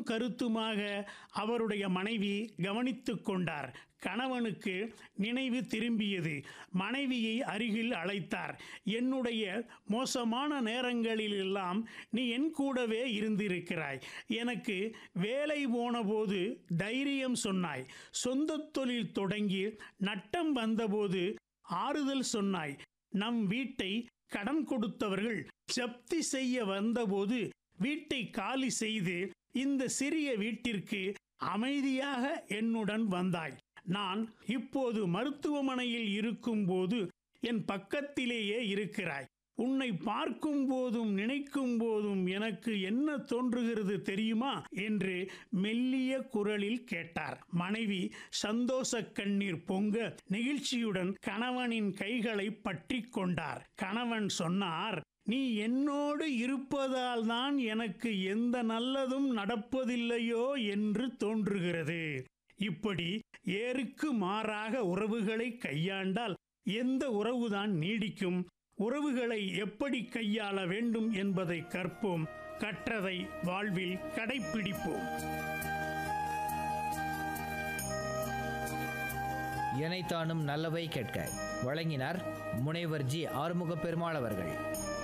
கருத்துமாக அவருடைய மனைவி கவனித்துக் கொண்டார் கணவனுக்கு நினைவு திரும்பியது மனைவியை அருகில் அழைத்தார் என்னுடைய மோசமான நேரங்களிலெல்லாம் நீ என் கூடவே இருந்திருக்கிறாய் எனக்கு வேலை போனபோது தைரியம் சொன்னாய் சொந்த தொழில் தொடங்கி நட்டம் வந்தபோது ஆறுதல் சொன்னாய் நம் வீட்டை கடன் கொடுத்தவர்கள் ஜப்தி செய்ய வந்தபோது வீட்டை காலி செய்து இந்த சிறிய வீட்டிற்கு அமைதியாக என்னுடன் வந்தாய் நான் இப்போது மருத்துவமனையில் இருக்கும்போது என் பக்கத்திலேயே இருக்கிறாய் உன்னை பார்க்கும் போதும் நினைக்கும் போதும் எனக்கு என்ன தோன்றுகிறது தெரியுமா என்று மெல்லிய குரலில் கேட்டார் மனைவி சந்தோஷ கண்ணீர் பொங்க நெகிழ்ச்சியுடன் கணவனின் கைகளை பற்றி கொண்டார் கணவன் சொன்னார் நீ என்னோடு இருப்பதால் தான் எனக்கு எந்த நல்லதும் நடப்பதில்லையோ என்று தோன்றுகிறது இப்படி ஏருக்கு மாறாக உறவுகளை கையாண்டால் எந்த உறவுதான் நீடிக்கும் உறவுகளை எப்படி கையாள வேண்டும் என்பதை கற்போம் கற்றதை வாழ்வில் கடைப்பிடிப்போம் இணைத்தானும் நல்லவை கேட்க வழங்கினார் முனைவர் ஜி ஆறுமுக பெருமாள் அவர்கள்